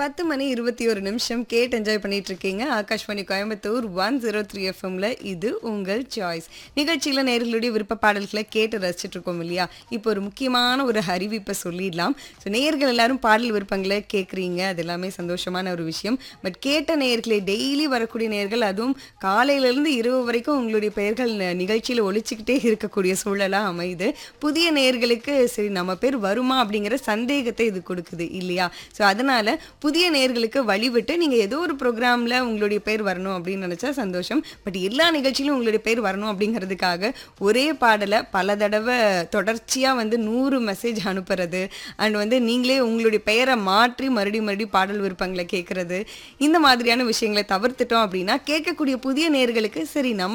பத்து மணி இருபத்தி ஒரு நிமிஷம் கேட்டு என்ஜாய் பண்ணிட்டு இருக்கீங்க Akashvani Coimbatore one zero three எஃப்எம்ல இது உங்கள் சாய்ஸ் நிகழ்ச்சியில் நேர்களுடைய விருப்ப பாடல்களை கேட்டு ரசிச்சுட்டு இருக்கோம் இல்லையா இப்போ ஒரு முக்கியமான ஒரு அறிவிப்பை சொல்லிடலாம் ஸோ நேர்கள் எல்லாரும் பாடல் விருப்பங்களை கேட்குறீங்க அது எல்லாமே சந்தோஷமான ஒரு விஷயம் பட் கேட்ட நேர்களை டெய்லி வரக்கூடிய நேர்கள் அதுவும் காலையிலேருந்து இரவு வரைக்கும் உங்களுடைய பெயர்கள் ந- நிகழ்ச்சியில் ஒழிச்சுக்கிட்டே இருக்கக்கூடிய சூழலாக அமையுது புதிய நேர்களுக்கு சரி நம்ம பேர் வருமா அப்படிங்கிற சந்தேகத்தை இது கொடுக்குது இல்லையா ஸோ அதனால புதிய நேர்களுக்கு வழிவிட்டு நீங்கள் ஏதோ ஒரு ப்ரோக்ராமில் உங்களுடைய பேர் வரணும் அப்படின்னு நினச்சா சந்தோஷம் பட் எல்லா நிகழ்ச்சியிலும் உங்களுடைய பேர் வரணும் அப்படிங்கிறதுக்காக ஒரே பாடலை பல தடவை தொடர்ச்சியாக வந்து நூறு மெசேஜ் அனுப்புறது அண்ட் வந்து நீங்களே உங்களுடைய பெயரை மாற்றி மறுபடியும் மறுபடியும் பாடல் விருப்பங்களை கேட்குறது இந்த மாதிரியான விஷயங்களை தவிர்த்துட்டோம் அப்படின்னா கேட்கக்கூடிய புதிய நேர்களுக்கு சரி நம்ம